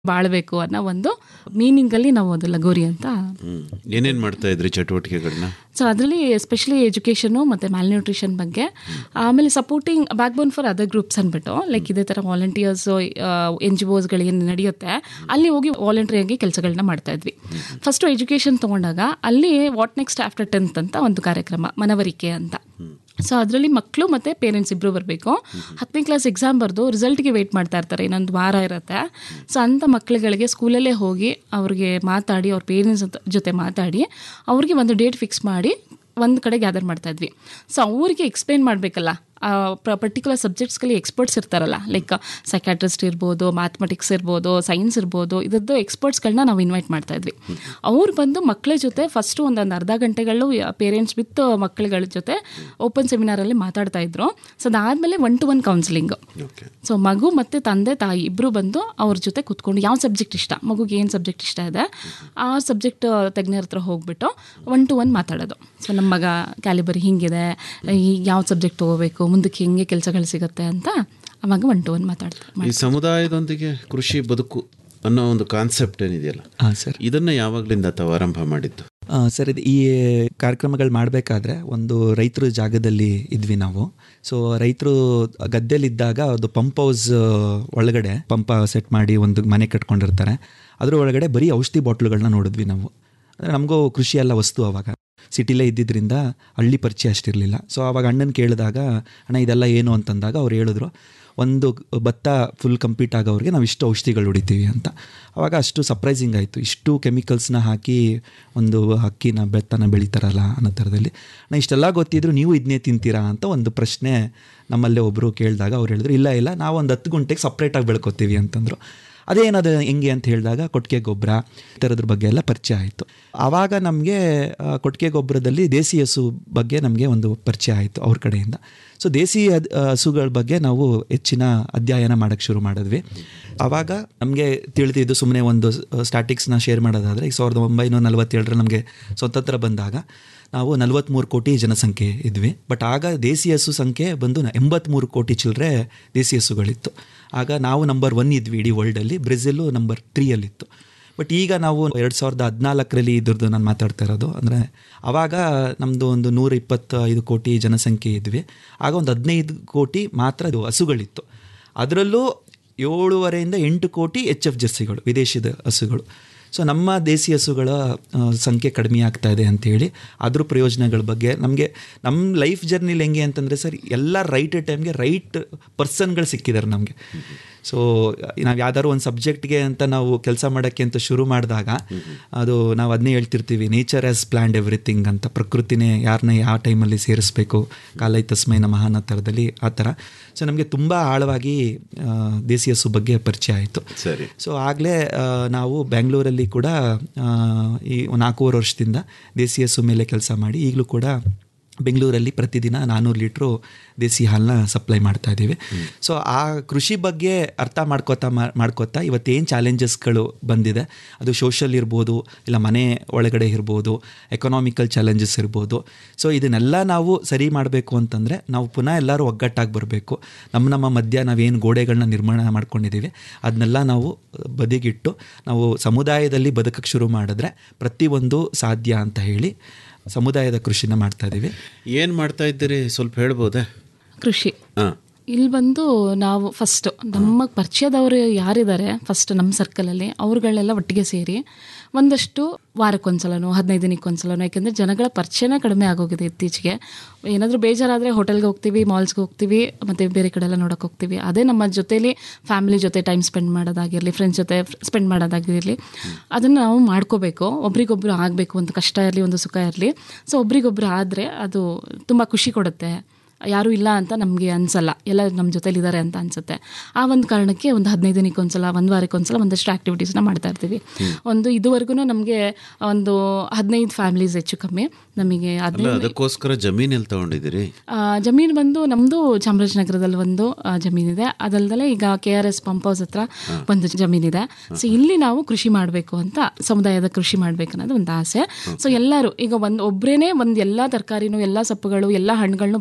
ಬಾಳ್ಬೇಕು ಅನ್ನೋ ಒಂದು ಮೀನಿಂಗಲ್ಲಿ ನಾವು ಅದು ಲಗೋರಿ ಅಂತ ಹ್ಮ್ ಏನೇನ್ ಮಾಡ್ತಾ ಇದ್ರಿ ಚಟುವಟಿಕೆಗಳನ್ನ ಸೊ ಅದರಲ್ಲಿ ಎಸ್ಪೆಷಲಿ ಎಜುಕೇಷನು ಮತ್ತು ನ್ಯೂಟ್ರಿಷನ್ ಬಗ್ಗೆ ಆಮೇಲೆ supporting backbone for other groups ಅಂದ್ಬಿಟ್ಟು ಲೈಕ್ ಇದೇ ಥರ ವಾಲಂಟಿಯರ್ಸ್ ಎನ್ ಜಿ ಒಸ್ಗಳಿಗೆ ನಡೆಯುತ್ತೆ ಅಲ್ಲಿ ಹೋಗಿ ವಾಲಂಟ್ರಿಯಾಗಿ ಕೆಲಸಗಳನ್ನ ಮಾಡ್ತಾ ಇದ್ವಿ ಫಸ್ಟು ಎಜುಕೇಷನ್ ತೊಗೊಂಡಾಗ ಅಲ್ಲಿ ವಾಟ್ ನೆಕ್ಸ್ಟ್ ಆಫ್ಟರ್ ಟೆಂತ್ ಅಂತ ಒಂದು ಕಾರ್ಯಕ್ರಮ ಮನವರಿಕೆ ಅಂತ ಸೊ ಅದರಲ್ಲಿ ಮಕ್ಕಳು ಮತ್ತು ಪೇರೆಂಟ್ಸ್ ಇಬ್ಬರು ಬರಬೇಕು ಹತ್ತನೇ ಕ್ಲಾಸ್ ಎಕ್ಸಾಮ್ ಬರೆದು ರಿಸಲ್ಟ್ಗೆ ವೆಯ್ಟ್ ಮಾಡ್ತಾ ಇರ್ತಾರೆ ಇನ್ನೊಂದು ವಾರ ಇರುತ್ತೆ ಸೊ ಅಂಥ ಮಕ್ಕಳುಗಳಿಗೆ ಸ್ಕೂಲಲ್ಲೇ ಹೋಗಿ ಅವ್ರಿಗೆ ಮಾತಾಡಿ ಅವ್ರ ಪೇರೆಂಟ್ಸ್ ಜೊತೆ ಮಾತಾಡಿ ಅವ್ರಿಗೆ ಒಂದು ಡೇಟ್ ಫಿಕ್ಸ್ ಮಾಡಿ ಒಂದು ಕಡೆ ಗ್ಯಾದರ್ ಮಾಡ್ತಾ ಇದ್ವಿ ಸೊ ಅವ್ರಿಗೆ ಎಕ್ಸ್ಪ್ಲೇನ್ ಮಾಡಬೇಕಲ್ಲ ಪರ್ಟಿಕ್ಯುಲರ್ ಸಬ್ಜೆಕ್ಟ್ಸ್ಗಳಲ್ಲಿ ಎಕ್ಸ್ಪರ್ಟ್ಸ್ ಇರ್ತಾರಲ್ಲ ಲೈಕ್ ಸೈಕ್ಯಾಟ್ರಿಸ್ಟ್ ಇರ್ಬೋದು ಮ್ಯಾಥಮೆಟಿಕ್ಸ್ ಇರ್ಬೋದು ಸೈನ್ಸ್ ಇರ್ಬೋದು ಇದ್ರದ್ದು ಎಕ್ಸ್ಪರ್ಟ್ಸ್ಗಳನ್ನ ನಾವು ಇನ್ವೈಟ್ ಮಾಡ್ತಾ ಇದ್ವಿ ಅವ್ರು ಬಂದು ಮಕ್ಕಳ ಜೊತೆ ಫಸ್ಟು ಒಂದೊಂದು ಅರ್ಧ ಗಂಟೆಗಳು ಪೇರೆಂಟ್ಸ್ ವಿತ್ ಮಕ್ಕಳುಗಳ ಜೊತೆ ಓಪನ್ ಸೆಮಿನಾರಲ್ಲಿ ಮಾತಾಡ್ತಾ ಇದ್ರು ಸೊ ಅದಾದಮೇಲೆ one to one counselling okay so ಮಗು ಮತ್ತು ತಂದೆ ತಾಯಿ ಇಬ್ಬರು ಬಂದು ಅವ್ರ ಜೊತೆ ಕೂತ್ಕೊಂಡು ಯಾವ ಸಬ್ಜೆಕ್ಟ್ ಇಷ್ಟ ಮಗುಗೆ ಏನು ಸಬ್ಜೆಕ್ಟ್ ಇಷ್ಟ ಇದೆ ಆ ಸಬ್ಜೆಕ್ಟ್ ತಜ್ಞರ ಹತ್ರ ಹೋಗ್ಬಿಟ್ಟು ಒನ್ ಟು ಒನ್ ಮಾತಾಡೋದು ಸೊ ನಮ್ಮ ಮಗ ಕ್ಯಾಲಿಬರಿ ಹಿಂಗಿದೆ ಈ ಯಾವ ಸಬ್ಜೆಕ್ಟ್ ತೊಗೋಬೇಕು ಮುಂದಕ್ಕೆ ಹಿಂಗೆ ಕೆಲಸಗಳು ಸಿಗುತ್ತೆ ಅಂತ ಅವಾಗ ಒನ್ ಟು ಒನ್ ಮಾತಾಡ್ತಾರೆ ಈ ಸಮುದಾಯದೊಂದಿಗೆ ಕೃಷಿ ಬದುಕು ಅನ್ನೋ ಒಂದು ಕಾನ್ಸೆಪ್ಟ್ ಏನಿದೆಯಲ್ಲ ಹಾಂ ಸರ್ ಇದನ್ನ ಯಾವಾಗ್ಲಿಂದ ತಾವು ಆರಂಭ ಮಾಡಿದ್ದು ಆ, ಸರ್ ಇದು ಈ ಕಾರ್ಯಕ್ರಮಗಳು ಮಾಡಬೇಕಾದ್ರೆ ಒಂದು ರೈತರ ಜಾಗದಲ್ಲಿ ಇದ್ವಿ ನಾವು ಸೊ ರೈತರು ಗದ್ದೆಲಿದ್ದಾಗ ಅದು ಪಂಪ್ ಹೌಸ್ ಒಳಗಡೆ ಪಂಪ್ ಸೆಟ್ ಮಾಡಿ ಒಂದು ಮನೆ ಕಟ್ಕೊಂಡಿರ್ತಾರೆ ಅದ್ರ ಒಳಗಡೆ ಬರೀ ಔಷಧಿ ಬಾಟ್ಲುಗಳನ್ನ ನೋಡಿದ್ವಿ ನಾವು ಅಂದರೆ ನಮಗೂ ಕೃಷಿ ಎಲ್ಲ ವಸ್ತು ಅವಾಗ ಸಿಟಿಲೇ ಇದ್ದಿದ್ದರಿಂದ ಹಳ್ಳಿ ಪರಿಚಯ ಅಷ್ಟಿರಲಿಲ್ಲ ಸೊ ಆವಾಗ ಅಣ್ಣನ ಕೇಳಿದಾಗ ಅಣ್ಣ ಇದೆಲ್ಲ ಏನು ಅಂತಂದಾಗ ಅವ್ರು ಹೇಳಿದ್ರು ಒಂದು ಭತ್ತ ಫುಲ್ ಕಂಪ್ಲೀಟ್ ಆಗೋವ್ರಿಗೆ ನಾವು ಇಷ್ಟು ಔಷಧಿಗಳು ಹೊಡಿತೀವಿ ಅಂತ ಆವಾಗ ಅಷ್ಟು ಸರ್ಪ್ರೈಸಿಂಗ್ ಆಯಿತು ಇಷ್ಟು ಕೆಮಿಕಲ್ಸ್ನ ಹಾಕಿ ಒಂದು ಅಕ್ಕಿನ ಬೆತ್ತನ ಬೆಳೀತಾರಲ್ಲ ಅನ್ನೋ ಥರದಲ್ಲಿ ನಾ ಇಷ್ಟೆಲ್ಲ ಗೊತ್ತಿದ್ರು ನೀವು ಇದನ್ನೇ ತಿಂತೀರಾ ಅಂತ ಒಂದು ಪ್ರಶ್ನೆ ನಮ್ಮಲ್ಲೇ ಒಬ್ಬರು ಕೇಳಿದಾಗ ಅವ್ರು ಹೇಳಿದ್ರು ಇಲ್ಲ ಇಲ್ಲ ನಾವು ಒಂದು ಹತ್ತು ಗಂಟೆಗೆ ಸಪ್ರೇಟಾಗಿ ಬೆಳ್ಕೊತೀವಿ ಅಂತಂದರು ಅದೇನದು ಹೆಂಗೆ ಅಂತ ಹೇಳಿದಾಗ ಕೊಟ್ಟಿಗೆ ಗೊಬ್ಬರ ಈ ಥರದ್ರ ಬಗ್ಗೆ ಎಲ್ಲ ಪರಿಚಯ ಆಯಿತು ಆವಾಗ ನಮಗೆ ಕೊಟ್ಟಿಗೆ ಗೊಬ್ಬರದಲ್ಲಿ ದೇಸಿ ಹಸು ಬಗ್ಗೆ ನಮಗೆ ಒಂದು ಪರಿಚಯ ಆಯಿತು ಅವ್ರ ಕಡೆಯಿಂದ ಸೊ ದೇಸಿ ಹದ್- ಹಸುಗಳ ಬಗ್ಗೆ ನಾವು ಹೆಚ್ಚಿನ ಅಧ್ಯಯನ ಮಾಡೋಕ್ಕೆ ಶುರು ಮಾಡಿದ್ವಿ ಆವಾಗ ನಮಗೆ ತಿಳಿದಿದ್ದು ಸುಮ್ಮನೆ ಒಂದು ಸ್ಟ್ಯಾಟಿಕ್ಸ್ನ ಶೇರ್ ಮಾಡೋದಾದರೆ ಈಗ ಸಾವಿರದ ಒಂಬೈನೂರ ನಲವತ್ತೇಳರಲ್ಲಿ ನಮಗೆ ಸ್ವತಂತ್ರ ಬಂದಾಗ ನಾವು ನಲವತ್ತ್ಮೂರು ಕೋಟಿ ಜನಸಂಖ್ಯೆ ಇದ್ವಿ ಬಟ್ ಆಗ ದೇಸಿ ಹಸು ಸಂಖ್ಯೆ ಬಂದು ನ- ಎಂಬತ್ತ್ಮೂರು ಕೋಟಿ ಚಿಲ್ಲರೆ ದೇಸಿ ಹಸುಗಳಿತ್ತು ಆಗ ನಾವು ನಂಬರ್ ಒನ್ ಇದ್ವಿ ಇಡೀ ವರ್ಲ್ಡಲ್ಲಿ ಬ್ರೆಜಿಲು ನಂಬರ್ ತ್ರೀಯಲ್ಲಿತ್ತು ಬಟ್ ಈಗ ನಾವು ಎರಡು ಸಾವಿರದ ಹದಿನಾಲ್ಕರಲ್ಲಿ ಇದ್ರದ್ದು ನಾನು ಮಾತಾಡ್ತಾ ಇರೋದು ಅಂದರೆ ಆವಾಗ ನಮ್ಮದು ಒಂದು ನೂರ ಇಪ್ಪತ್ತೈದು ಕೋಟಿ ಜನಸಂಖ್ಯೆ ಇದ್ವಿ ಆಗ ಒಂದು ಹದಿನೈದು ಕೋಟಿ ಮಾತ್ರ ಅದು ಹಸುಗಳಿತ್ತು ಅದರಲ್ಲೂ ಏಳುವರೆಯಿಂದ ಎಂಟು ಕೋಟಿ ಎಚ್ ಎಫ್ ಜರ್ಸಿಗಳು ವಿದೇಶದ ಹಸುಗಳು ಸೊ ನಮ್ಮ ದೇಸಿ ಹಸುಗಳ ಆ, ಸಂಖ್ಯೆ ಕಡಿಮೆ ಆಗ್ತಾ ಇದೆ ಅಂತೇಳಿ ಅದ್ರ ಪ್ರಯೋಜನಗಳ ಬಗ್ಗೆ ನಮಗೆ ನಮ್ಮ ಲೈಫ್ ಜರ್ನಿಲಿ ಹೆಂಗೆ ಅಂತಂದರೆ ಸರ್ ಎಲ್ಲ ರೈಟ್ ಟೈಮ್ಗೆ ರೈಟ್ ಪರ್ಸನ್ಗಳು ಸಿಕ್ಕಿದ್ದಾರೆ ನಮಗೆ ಸೊ ನಾವು ಯಾವ್ದಾದ್ರು ಒಂದು ಸಬ್ಜೆಕ್ಟ್ಗೆ ಅಂತ ನಾವು ಕೆಲಸ ಮಾಡೋಕ್ಕೆ ಅಂತ ಶುರು ಮಾಡಿದಾಗ ಅದು ನಾವು ಅದನ್ನೇ ಹೇಳ್ತಿರ್ತೀವಿ ನೇಚರ್ ಆಸ್ ಪ್ಲ್ಯಾಂಡ್ ಎವ್ರಿಥಿಂಗ್ ಅಂತ ಪ್ರಕೃತಿನೇ ಯಾರನ್ನ ಯಾವ ಟೈಮಲ್ಲಿ ಸೇರಿಸ್ಬೇಕು ಕಾಲೈ ತಸ್ಮೈ ನಮಃ ಅನ್ನೋ ಥರದಲ್ಲಿ ಆ ಥರ ಸೊ ನಮಗೆ ತುಂಬ ಆಳವಾಗಿ ಆ, ದೇಸಿ ಹಸು ಬಗ್ಗೆ ಪರಿಚಯ ಆಯಿತು ಸರಿ ಸೊ ಆಗಲೇ ನಾವು ಬ್ಯಾಂಗ್ಳೂರಲ್ಲಿ ಕೂಡ ಆ, ಈ ನಾಲ್ಕೂವರೆ ವರ್ಷದಿಂದ ದೇಸಿ ಹಸು ಮೇಲೆ ಕೆಲಸ ಮಾಡಿ ಈಗಲೂ ಕೂಡ ಬೆಂಗಳೂರಲ್ಲಿ ಪ್ರತಿದಿನ ನಾನ್ನೂರು ಲೀಟ್ರು ದೇಸಿ ಹಾಲನ್ನ ಸಪ್ಲೈ ಮಾಡ್ತಾ ಇದ್ದೀವಿ ಸೊ ಆ ಕೃಷಿ ಬಗ್ಗೆ ಅರ್ಥ ಮಾಡ್ಕೋತಾ ಮಾ- ಮಾಡ್ಕೋತಾ ಇವತ್ತೇನು ಚಾಲೆಂಜಸ್ಗಳು ಬಂದಿದೆ ಅದು ಸೋಷಲ್ ಇರ್ಬೋದು ಇಲ್ಲ ಮನೆ ಒಳಗಡೆ ಇರ್ಬೋದು ಎಕನಾಮಿಕಲ್ ಚಾಲೆಂಜಸ್ ಇರ್ಬೋದು ಸೊ ಇದನ್ನೆಲ್ಲ ನಾವು ಸರಿ ಮಾಡಬೇಕು ಅಂತಂದರೆ ನಾವು ಪುನಃ ಎಲ್ಲರೂ ಒಗ್ಗಟ್ಟಾಗಿ ಬರಬೇಕು ನಮ್ಮ ನಮ್ಮ ಮಧ್ಯ ನಾವೇನು ಗೋಡೆಗಳನ್ನ ನಿರ್ಮಾಣ ಮಾಡ್ಕೊಂಡಿದ್ದೀವಿ ಅದನ್ನೆಲ್ಲ ನಾವು ಬದಿಗಿಟ್ಟು ನಾವು ಸಮುದಾಯದಲ್ಲಿ ಬದುಕಕ್ಕೆ ಶುರು ಮಾಡಿದ್ರೆ ಪ್ರತಿಯೊಂದು ಸಾಧ್ಯ ಅಂತ ಹೇಳಿ ಸಮುದಾಯದ ಕೃಷಿನ ಮಾಡ್ತಾ ಇದ್ದೀವಿ ಏನ್ ಮಾಡ್ತಾ ಇದ್ದೀರಿ ಸ್ವಲ್ಪ ಹೇಳ್ಬೋದಾ ಕೃಷಿ ಹಾ ಇಲ್ಲಿ ಬಂದು ನಾವು ಫಸ್ಟ್ ನಮ್ಮ ಪರಿಚಯದವರು ಯಾರಿದ್ದಾರೆ ಫಸ್ಟ್ ನಮ್ಮ ಸರ್ಕಲಲ್ಲಿ ಅವ್ರುಗಳೆಲ್ಲ ಒಟ್ಟಿಗೆ ಸೇರಿ ಒಂದಷ್ಟು ವಾರಕ್ಕೊಂದ್ಸಲನೋ ಹದಿನೈದು ದಿನಕ್ಕೊಂದ್ಸಲನೋ ಯಾಕೆಂದರೆ ಜನಗಳ ಪರಿಚಯನೇ ಕಡಿಮೆ ಆಗೋಗಿದೆ ಇತ್ತೀಚೆಗೆ ಏನಾದರೂ ಬೇಜಾರಾದರೆ ಹೋಟೆಲ್ಗೆ ಹೋಗ್ತೀವಿ ಮಾಲ್ಸ್ಗೆ ಹೋಗ್ತೀವಿ ಮತ್ತು ಬೇರೆ ಕಡೆ ಎಲ್ಲ ನೋಡೋಕೆ ಹೋಗ್ತೀವಿ ಅದೇ ನಮ್ಮ ಜೊತೇಲಿ ಫ್ಯಾಮಿಲಿ ಜೊತೆ ಟೈಮ್ ಸ್ಪೆಂಡ್ ಮಾಡೋದಾಗಿರಲಿ ಫ್ರೆಂಡ್ಸ್ ಜೊತೆ ಸ್ಪೆಂಡ್ ಮಾಡೋದಾಗಿರಲಿ ಅದನ್ನು ನಾವು ಮಾಡ್ಕೋಬೇಕು ಒಬ್ರಿಗೊಬ್ರು ಆಗಬೇಕು ಒಂದು ಕಷ್ಟ ಇರಲಿ ಒಂದು ಸುಖ ಇರಲಿ ಸೊ ಒಬ್ರಿಗೊಬ್ರು ಆದರೆ ಅದು ತುಂಬ ಖುಷಿ ಕೊಡುತ್ತೆ ಯಾರೂ ಇಲ್ಲ ಅಂತ ನಮಗೆ ಅನ್ಸಲ್ಲ ಎಲ್ಲ ನಮ್ಮ ಜೊತೆಲಿ ಇದ್ದಾರೆ ಅಂತ ಅನ್ಸುತ್ತೆ ಆ ಒಂದು ಕಾರಣಕ್ಕೆ ಒಂದು ಹದಿನೈದು ದಿನಕ್ಕೆ ಒಂದ್ಸಲ ಒಂದು ವಾರಕ್ಕೆ ಒಂದ್ಸಲ ಒಂದಷ್ಟು ಆ್ಯಕ್ಟಿವಿಟೀಸ್ನ ಮಾಡ್ತಾ ಇರ್ತೀವಿ ಒಂದು ಇದುವರೆಗೂ ನಮಗೆ ಒಂದು ಹದಿನೈದು ಫ್ಯಾಮಿಲೀಸ್ ಹೆಚ್ಚು ಕಮ್ಮಿ ನಮಗೆ ಅಲ್ಲ ಹದಿನೈದು ಅದಕ್ಕೋಸ್ಕರ ಜಮೀನ್ ಎಲ್ಲಿ ತಗೊಂಡಿದ್ದೀರಿ ಆ, ಜಮೀನು ಬಂದು ನಮ್ಮದು ಚಾಮರಾಜನಗರದಲ್ಲಿ ಒಂದು ಆ, ಜಮೀನಿದೆ ಅದಲ್ದಲೆ ಈಗ K R S pump house ಹತ್ರ ಒಂದು ಜಮೀನಿದೆ ಸೊ ಇಲ್ಲಿ ನಾವು ಕೃಷಿ ಮಾಡಬೇಕು ಅಂತ ಸಮುದಾಯದ ಕೃಷಿ ಮಾಡ್ಬೇಕು ಅನ್ನೋದು ಒಂದು ಆಸೆ ಸೊ ಎಲ್ಲರೂ ಈಗ ಒಂದು ಒಬ್ಬರೇನೆ ಒಂದು ಎಲ್ಲ ತರಕಾರಿನೂ ಎಲ್ಲ ಸೊಪ್ಪುಗಳು ಎಲ್ಲ ಹಣ್ಣುಗಳನ್ನು ಬರಿ ಬೆಳೆಯೋಕ್ಕಾಗಲ್ಲ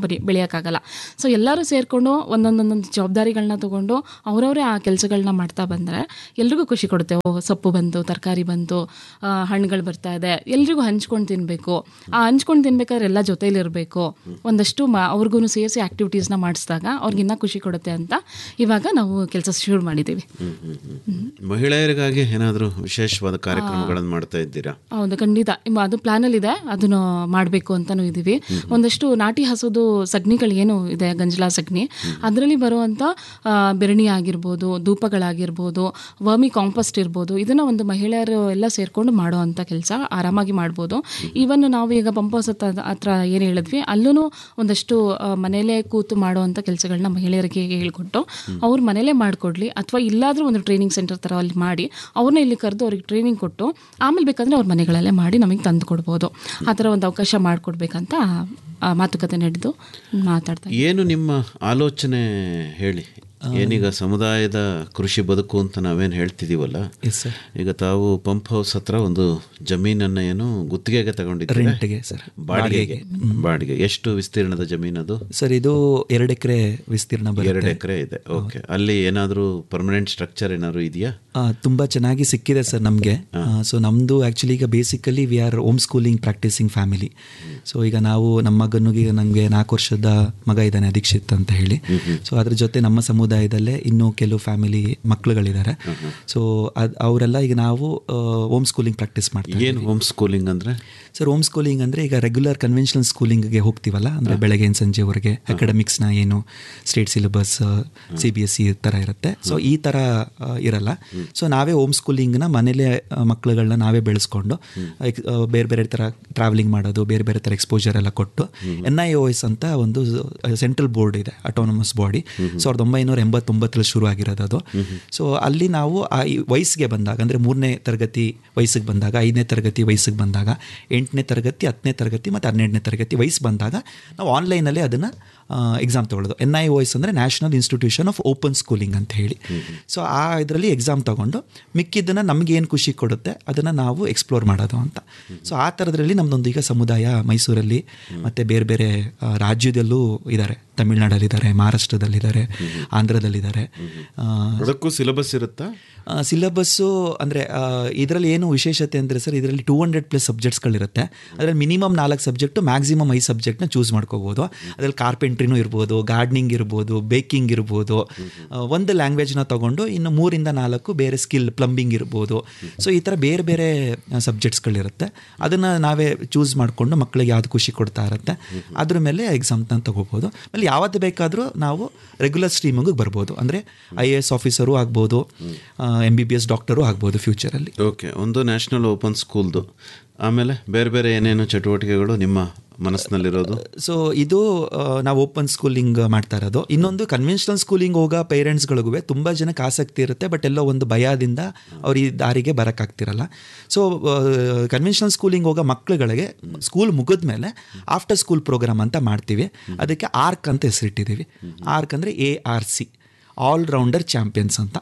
ಮಾಡೋಕ್ಕಾಗಲ್ಲ ಸೊ ಎಲ್ಲರೂ ಸೇರಿಕೊಂಡು ಒಂದೊಂದೊಂದೊಂದು ಜವಾಬ್ದಾರಿಗಳನ್ನ ತಗೊಂಡು ಅವರವರೇ ಆ ಕೆಲಸಗಳನ್ನ ಮಾಡ್ತಾ ಬಂದರೆ ಎಲ್ರಿಗೂ ಖುಷಿ ಕೊಡುತ್ತೆ ಓ ಸೊಪ್ಪು ಬಂತು ತರಕಾರಿ ಬಂತು ಆ, ಹಣ್ಣುಗಳು ಬರ್ತಾ ಇದೆ ಎಲ್ರಿಗೂ ಹಂಚ್ಕೊಂಡು ತಿನ್ನಬೇಕು ಆ ಹಂಚ್ಕೊಂಡು ತಿನ್ಬೇಕಾದ್ರೆ ಎಲ್ಲ ಜೊತೆಲಿರಬೇಕು ಒಂದಷ್ಟು ಮ ಅವ್ರಿಗೂ ಸೇರಿಸಿ ಆ್ಯಕ್ಟಿವಿಟೀಸ್ನ ಮಾಡಿಸಿದಾಗ ಅವ್ರಿಗಿನ್ನ ಖುಷಿ ಕೊಡುತ್ತೆ ಅಂತ ಇವಾಗ ನಾವು ಕೆಲಸ ಶುರು ಮಾಡಿದ್ದೀವಿ ಹ್ಮ್, ಹ್ಮ್, ಹ್ಮ್. ಮಹಿಳೆಯರಿಗಾಗಿ ಏನಾದರೂ ವಿಶೇಷವಾದ ಕಾರ್ಯಕ್ರಮಗಳನ್ನು ಮಾಡ್ತಾ ಇದ್ದೀರಾ ಹೌದು ಖಂಡಿತ ಇಮ್ಮ ಅದು ಪ್ಲಾನಲ್ಲಿದೆ ಅದನ್ನು ಮಾಡಬೇಕು ಅಂತಲೂ ಇದ್ದೀವಿ ಒಂದಷ್ಟು ನಾಟಿ ಹಸುದು ಸಗಣಿಗಳು ಏನು ಇದೆ ಗಂಜಲ ಸಗಣಿ ಅದರಲ್ಲಿ ಬರುವಂಥ ಆ, ಬೆರಣಿ ಆಗಿರ್ಬೋದು ಧೂಪಗಳಾಗಿರ್ಬೋದು ವರ್ಮಿ ಕಾಂಪೋಸ್ಟ್ ಇರ್ಬೋದು ಇದನ್ನು ಒಂದು ಮಹಿಳೆಯರು ಎಲ್ಲ ಸೇರಿಕೊಂಡು ಮಾಡೋ ಅಂಥ ಕೆಲಸ ಆರಾಮಾಗಿ ಮಾಡ್ಬೋದು ಈವನ್ ನಾವು ಈಗ ಪಂಪ್ ಹೌಸ್ ಹತ್ರ ಹತ್ರ ಏನು ಹೇಳಿದ್ವಿ ಅಲ್ಲೂ ಒಂದಷ್ಟು ಆ, ಮನೇಲೇ ಕೂತು ಮಾಡೋ ಅಂಥ ಕೆಲಸಗಳನ್ನ ಮಹಿಳೆಯರಿಗೆ ಹೇಳ್ಕೊಟ್ಟು ಅವ್ರು ಮನೇಲೇ ಮಾಡಿಕೊಡ್ಲಿ ಅಥವಾ ಇಲ್ಲಾದರೂ ಒಂದು ಟ್ರೈನಿಂಗ್ ಸೆಂಟರ್ ಥರ ಅಲ್ಲಿ ಮಾಡಿ ಅವ್ರನ್ನ ಇಲ್ಲಿ ಕರೆದು ಅವ್ರಿಗೆ ಟ್ರೈನಿಂಗ್ ಕೊಟ್ಟು ಆಮೇಲೆ ಬೇಕಾದರೆ ಅವ್ರ ಮನೆಗಳಲ್ಲೇ ಮಾಡಿ ನಮಗೆ ತಂದು ಕೊಡ್ಬೋದು ಆ ಥರ ಒಂದು ಅವಕಾಶ ಮಾಡಿಕೊಡ್ಬೇಕಂತ ಆ, ಮಾತುಕತೆ ನಡೆದು ಮಾತಾಡ್ತಾ ಇದ್ದೀವಿ. ಏನು ನಿಮ್ಮ ಆಲೋಚನೆ ಹೇಳಿ ಏನೀಗ ಸಮುದಾಯದ ಕೃಷಿ ಬದುಕು ಅಂತ ನಾವೇನು ಹೇಳ್ತಿದೀವಲ್ಲ ಎಸ್ ಸರ್ ಈಗ ತಾವು ಪಂಪ್ ಹೌಸ್ ಹತ್ರ ಒಂದು ಜಮೀನನ್ನ ಏನು ಗುತ್ತಿಗೆಗೆ ತಗೊಂಡಿದ್ದೀರಾ ರೆಂಟ್ಗೆ ಸರ್ ಬಾಡಿಗೆಗೆ ಬಾಡಿಗೆ ಎಷ್ಟು ವಿಸ್ತೀರ್ಣದ ಜಮೀನದು ಸರ್ ಇದು ಎರಡು ಎಕರೆ ವಿಸ್ತೀರ್ಣ ಎರಡು ಬರುತ್ತೆ ಎಕರೆ ಇದೆ ಓಕೆ ಅಲ್ಲಿ ಏನಾದರೂ ಪರ್ಮನೆಂಟ್ ಸ್ಟ್ರಕ್ಚರ್ ಏನಾದ್ರು ಇದೆಯಾ ಆ, ತುಂಬ ಚೆನ್ನಾಗಿ ಸಿಕ್ಕಿದೆ ಸರ್ ನಮಗೆ ಸೊ ನಮ್ಮದು ಆ್ಯಕ್ಚುಲಿ ಈಗ basically we are home schooling practising family so ಈಗ ನಾವು ನಮ್ಮ ಮಗನಿಗೆ ಈಗ ನನಗೆ ನಾಲ್ಕು ವರ್ಷದ ಮಗ ಇದ್ದಾನೆ ದೀಕ್ಷಿತ್ ಅಂತ ಹೇಳಿ ಸೊ ಅದ್ರ ಜೊತೆ ನಮ್ಮ ಸಮುದಾಯದಲ್ಲೇ ಇನ್ನೂ ಕೆಲವು ಫ್ಯಾಮಿಲಿ ಮಕ್ಕಳುಗಳಿದ್ದಾರೆ ಸೊ ಅದು ಅವರೆಲ್ಲ ಈಗ ನಾವು ಹೋಮ್ ಸ್ಕೂಲಿಂಗ್ ಪ್ರಾಕ್ಟೀಸ್ ಮಾಡ್ತೀವಿ ಏನು ಹೋಮ್ ಸ್ಕೂಲಿಂಗ್ ಅಂದರೆ ಸರ್ ಹೋಮ್ ಸ್ಕೂಲಿಂಗ್ ಅಂದರೆ ಈಗ ರೆಗ್ಯುಲರ್ ಕನ್ವೆನ್ಷನಲ್ ಸ್ಕೂಲಿಂಗ್ಗೆ ಹೋಗ್ತೀವಲ್ಲ ಅಂದರೆ ಬೆಳಗ್ಗೆಯಿಂದ ಸಂಜೆವರೆಗೆ ಅಕಾಡೆಮಿಕ್ಸ್ನ ಏನು state syllabus C B S C ಥರ ಇರುತ್ತೆ ಸೊ ಈ ಥರ ಆ, ಇರಲ್ಲ ಸೊ ನಾವೇ ಹೋಮ್ ಸ್ಕೂಲಿಂಗ್ನ ಮನೇಲೇ ಆ, ಮಕ್ಳುಗಳನ್ನ ನಾವೇ ಬೆಳೆಸ್ಕೊಂಡು ಎಕ್- ಆ, ಬೇರೆ ಬೇರೆ ಥರ ಟ್ರಾವೆಲಿಂಗ್ ಮಾಡೋದು ಬೇರೆ ಬೇರೆ ಥರ ಎಕ್ಸ್ಪೋಜರ್ ಎಲ್ಲ ಕೊಟ್ಟು ಎನ್ ಐ ಒ ಎಸ್ ಅಂತ ಒಂದು ಸೆಂಟ್ರಲ್ ಬೋರ್ಡ್ ಇದೆ ಅಟೋನಮಸ್ ಬಾಡಿ ಸಾವಿರದ ಒಂಬೈನೂರ ಎಂಬತ್ತೊಂಬತ್ತರಲ್ಲಿ ಶುರು ಆಗಿರೋದು ಅದು ಸೊ ಅಲ್ಲಿ ನಾವು ಆ ಈ ವಯಸ್ಸಿಗೆ ಬಂದಾಗ ಅಂದರೆ ಮೂರನೇ ತರಗತಿ ವಯಸ್ಸಿಗೆ ಬಂದಾಗ ಐದನೇ ತರಗತಿ ವಯಸ್ಸಿಗೆ ಬಂದಾಗ ಎಂಟನೇ ತರಗತಿ ಹತ್ತನೇ ತರಗತಿ ಮತ್ತು ಹನ್ನೆರಡನೇ ತರಗತಿ ವಯಸ್ಸು ಬಂದಾಗ ನಾವು ಆನ್ಲೈನಲ್ಲಿ ಅದನ್ನು ಎಕ್ಸಾಮ್ ತೊಗೊಳ್ಳೋದು ಎನ್ ಐ ಒ ಎಸ್ ಅಂದರೆ national institution of open schooling ಅಂತ ಹೇಳಿ ಸೊ ಆ ಇದರಲ್ಲಿ ಎಕ್ಸಾಮ್ ತೊಗೊಂಡು ಮಿಕ್ಕಿದ್ದನ್ನು ನಮಗೆ ಏನು ಖುಷಿ ಕೊಡುತ್ತೆ ಅದನ್ನು ನಾವು ಎಕ್ಸ್ಪ್ಲೋರ್ ಮಾಡೋದು ಅಂತ ಸೊ ಆ ಥರದ್ರಲ್ಲಿ ನಮ್ಮದೊಂದು ಈಗ ಸಮುದಾಯ ಮೈಸೂರಲ್ಲಿ ಮತ್ತು ಬೇರೆ ಬೇರೆ ಆ, ರಾಜ್ಯದಲ್ಲೂ ಇದ್ದಾರೆ ತಮಿಳ್ನಾಡಲ್ಲಿದ್ದಾರೆ ಮಹಾರಾಷ್ಟ್ರದಲ್ಲಿದ್ದಾರೆ ಆಂಧ್ರದಲ್ಲಿದ್ದಾರೆ ಆ, ಅದಕ್ಕೂ ಸಿಲೆಬಸ್ ಇರುತ್ತಾ ಸಿಲೆಬಸ್ಸು ಅಂದರೆ ಇದರಲ್ಲಿ ಏನು ವಿಶೇಷತೆ ಅಂದರೆ ಸರ್ ಇದರಲ್ಲಿ ಟೂ ಹಂಡ್ರೆಡ್ ಪ್ಲಸ್ ಸಬ್ಜೆಕ್ಟ್ಸ್ಗಳಿರುತ್ತೆ ಅದರಲ್ಲಿ ಮಿನಿಮಮ್ ನಾಲ್ಕು ಸಬ್ಜೆಕ್ಟು ಮ್ಯಾಕ್ಸಿಮಮ್ ಐದು ಸಬ್ಜೆಕ್ಟ್ನ ಚೂಸ್ ಮಾಡ್ಕೋಬೋದು ಅದರಲ್ಲಿ ಕಾರ್ಪೆಂಟ್ರಿನೂ ಇರ್ಬೋದು ಗಾರ್ಡ್ನಿಂಗ್ ಇರ್ಬೋದು ಬೇಕಿಂಗ್ ಇರ್ಬೋದು ಆ, ಒಂದು ಲ್ಯಾಂಗ್ವೇಜ್ನ ತೊಗೊಂಡು ಇನ್ನು ಮೂರಿಂದ ನಾಲ್ಕು ಬೇರೆ ಸ್ಕಿಲ್ ಪ್ಲಂಬಿಂಗ್ ಇರ್ಬೋದು ಸೊ ಈ ಥರ ಬೇರೆ ಬೇರೆ ಸಬ್ಜೆಕ್ಟ್ಸ್ಗಳಿರುತ್ತೆ ಅದನ್ನು ನಾವೇ ಚೂಸ್ ಮಾಡಿಕೊಂಡು ಮಕ್ಕಳಿಗೆ ಯಾವ್ದು ಖುಷಿ ಕೊಡ್ತಾ ಇರುತ್ತೆ ಅದ್ರ ಮೇಲೆ ಎಕ್ಸಾಮ್ನ ತಗೋಬೋದು ಆಮೇಲೆ ಯಾವತ್ತು ಬೇಕಾದರೂ ನಾವು ರೆಗ್ಯುಲರ್ ಸ್ಟ್ರೀಮಿಂಗಿಗೆ ಬರ್ಬೋದು ಅಂದರೆ ಐ ಎ ಎಸ್ ಆಫೀಸರು ಆಗ್ಬೋದು M B B S doctor ಆಗ್ಬೋದು ಫ್ಯೂಚರಲ್ಲಿ ಓಕೆ ಒಂದು ನ್ಯಾಷನಲ್ ಓಪನ್ ಸ್ಕೂಲ್ದು ಆಮೇಲೆ ಬೇರೆ ಬೇರೆ ಏನೇನು ಚಟುವಟಿಕೆಗಳು ನಿಮ್ಮ ಮನಸ್ಸಿನಲ್ಲಿರೋದು ಸೊ ಇದು ಆ, ನಾವು ಓಪನ್ ಸ್ಕೂಲಿಂಗ್ ಮಾಡ್ತಾ ಇರೋದು ಇನ್ನೊಂದು ಕನ್ವೆನ್ಷನಲ್ ಸ್ಕೂಲಿಂಗ್ ಹೋಗೋ ಪೇರೆಂಟ್ಸ್ಗಳಿಗೂ ತುಂಬ ಜನಕ್ಕೆ ಆಸಕ್ತಿ ಇರುತ್ತೆ ಬಟ್ ಎಲ್ಲೋ ಒಂದು ಭಯದಿಂದ ಅವ್ರು ಈ ದಾರಿಗೆ ಬರೋಕ್ಕಾಗ್ತಿರಲ್ಲ ಸೊ ಕನ್ವೆನ್ಷನಲ್ ಸ್ಕೂಲಿಂಗ್ ಹೋಗೋ ಮಕ್ಕಳುಗಳಿಗೆ ಸ್ಕೂಲ್ ಮುಗಿದ ಮೇಲೆ ಆಫ್ಟರ್ ಸ್ಕೂಲ್ ಪ್ರೋಗ್ರಾಮ್ ಅಂತ ಮಾಡ್ತೀವಿ ಅದಕ್ಕೆ ಆರ್ಕ್ ಅಂತ ಹೆಸರಿಟ್ಟಿದ್ದೀವಿ ಆರ್ಕ್ ಅಂದರೆ A R C all rounder champions ಅಂತ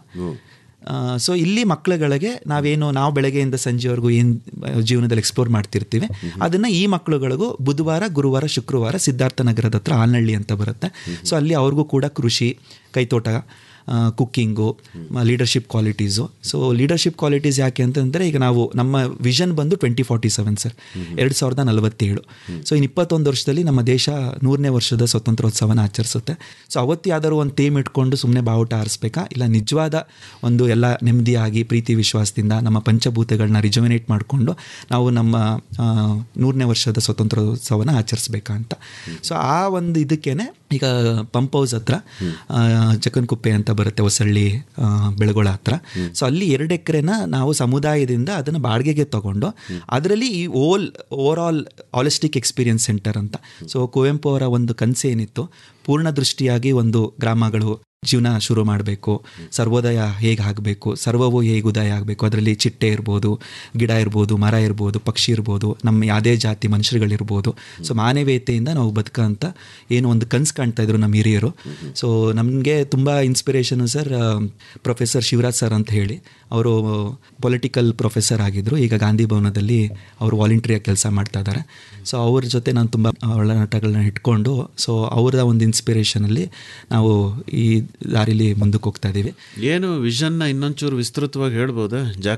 ಸೊ ಇಲ್ಲಿ ಮಕ್ಕಳುಗಳಿಗೆ ನಾವೇನು ನಾವು ಬೆಳಗ್ಗೆಯಿಂದ ಸಂಜೆವರೆಗೂ ಏನು ಜೀವನದಲ್ಲಿ ಎಕ್ಸ್ಪ್ಲೋರ್ ಮಾಡ್ತಿರ್ತೀವಿ ಅದನ್ನು ಈ ಮಕ್ಕಳುಗಳಿಗೂ ಬುಧವಾರ ಗುರುವಾರ ಶುಕ್ರವಾರ ಸಿದ್ಧಾರ್ಥ ನಗರದ ಹತ್ರ ಆಲ್ನಳ್ಳಿ ಅಂತ ಬರುತ್ತೆ ಸೊ ಅಲ್ಲಿ ಅವ್ರಿಗೂ ಕೂಡ ಕೃಷಿ ಕೈತೋಟ cooking leadership qualities so leadership qualities ಯಾಕೆ ಅಂತಂದರೆ ಈಗ ನಾವು ನಮ್ಮ ವಿಷನ್ ಬಂದು ಟ್ವೆಂಟಿ ಫಾರ್ಟಿ ಸೆವೆನ್ ಸರ್ ಎರಡು ಸಾವಿರದ ನಲವತ್ತೇಳು ಸೊ ಇನ್ನು ಇಪ್ಪತ್ತೊಂದು ವರ್ಷದಲ್ಲಿ ನಮ್ಮ ದೇಶ ನೂರನೇ ವರ್ಷದ ಸ್ವತಂತ್ರೋತ್ಸವನ ಆಚರಿಸುತ್ತೆ ಸೊ ಅವತ್ತು ಯಾವ್ದಾದ್ರು ಒಂದು ಥೇಮ್ ಇಟ್ಕೊಂಡು ಸುಮ್ಮನೆ ಬಾವುಟ ಆರಿಸ್ಬೇಕಾ ಇಲ್ಲ ನಿಜವಾದ ಒಂದು ಎಲ್ಲ ನೆಮ್ಮದಿಯಾಗಿ ಪ್ರೀತಿ ವಿಶ್ವಾಸದಿಂದ ನಮ್ಮ ಪಂಚಭೂತಗಳನ್ನ ರಿಜುವಿನೇಟ್ ಮಾಡಿಕೊಂಡು ನಾವು ನಮ್ಮ ಆ, ನೂರನೇ ವರ್ಷದ ಸ್ವತಂತ್ರೋತ್ಸವನ ಆಚರಿಸ್ಬೇಕಾ ಅಂತ ಸೊ ಆ ಒಂದು ಇದಕ್ಕೇನೆ ಈಗ ಪಂಪ್ ಹೌಸ್ ಹತ್ರ ಆ, ಚಕ್ಕನಕುಪ್ಪೆ ಅಂತ ಬರುತ್ತೆ ಹೊಸಳ್ಳಿ ಆ, ಬೆಳಗೊಳ ಹತ್ರ ಸೊ ಅಲ್ಲಿ ಎರಡು ಎಕರೆನ ನಾವು ಸಮುದಾಯದಿಂದ ಅದನ್ನು ಬಾಡಿಗೆಗೆ ತಗೊಂಡು ಅದರಲ್ಲಿ ಈ whole overall holistic experience centre ಅಂತ ಸೊ ಕುವೆಂಪು ಅವರ ಒಂದು ಕನಸೇನಿತ್ತು ಪೂರ್ಣ ದೃಷ್ಟಿಯಾಗಿ ಒಂದು ಗ್ರಾಮಗಳು ಜೀವನ ಶುರು ಮಾಡಬೇಕು ಸರ್ವೋದಯ ಹೇಗೆ ಆಗಬೇಕು ಸರ್ವವು ಹೇಗೆ ಉದಯ ಆಗಬೇಕು ಅದರಲ್ಲಿ ಚಿಟ್ಟೆ ಇರ್ಬೋದು ಗಿಡ ಇರ್ಬೋದು ಮರ ಇರ್ಬೋದು ಪಕ್ಷಿ ಇರ್ಬೋದು ನಮ್ಮ ಯಾವುದೇ ಜಾತಿ ಮನುಷ್ಯರುಗಳಿರ್ಬೋದು ಸೊ ಮಾನವೀಯತೆಯಿಂದ ನಾವು ಬದುಕಂತ ಏನು ಒಂದು ಕನಸು ಕಾಣ್ತಾ ಇದ್ರು ನಮ್ಮ ಹಿರಿಯರು ಸೊ ನಮಗೆ ತುಂಬ inspiration sir professor Shivaraj sir ಅಂತ ಹೇಳಿ ಅವರು ಪೊಲಿಟಿಕಲ್ ಪ್ರೊಫೆಸರ್ ಆಗಿದ್ದರು ಈಗ ಗಾಂಧಿ ಭವನದಲ್ಲಿ ಅವರು ವಾಲಂಟ್ರಿಯಾಗಿ ಕೆಲಸ ಮಾಡ್ತಾ ಇದ್ದಾರೆ ಸೊ ಅವ್ರ ಜೊತೆ ನಾನು ತುಂಬ ಒಳನಾಟಗಳನ್ನ ಇಟ್ಕೊಂಡು ಸೊ ಅವರ ಒಂದು ಇನ್ಸ್ಪಿರೇಷನಲ್ಲಿ ನಾವು ಈ ದಾರಿಲಿ ಮುಂದಕ್ಕೆ ಹೋಗ್ತಾ ಇದ್ದೀವಿ ಏನು ವಿಷನ್ನ ಇನ್ನೊಂಚೂರು ವಿಸ್ತೃತವಾಗಿ ಹೇಳ್ಬೋದಾ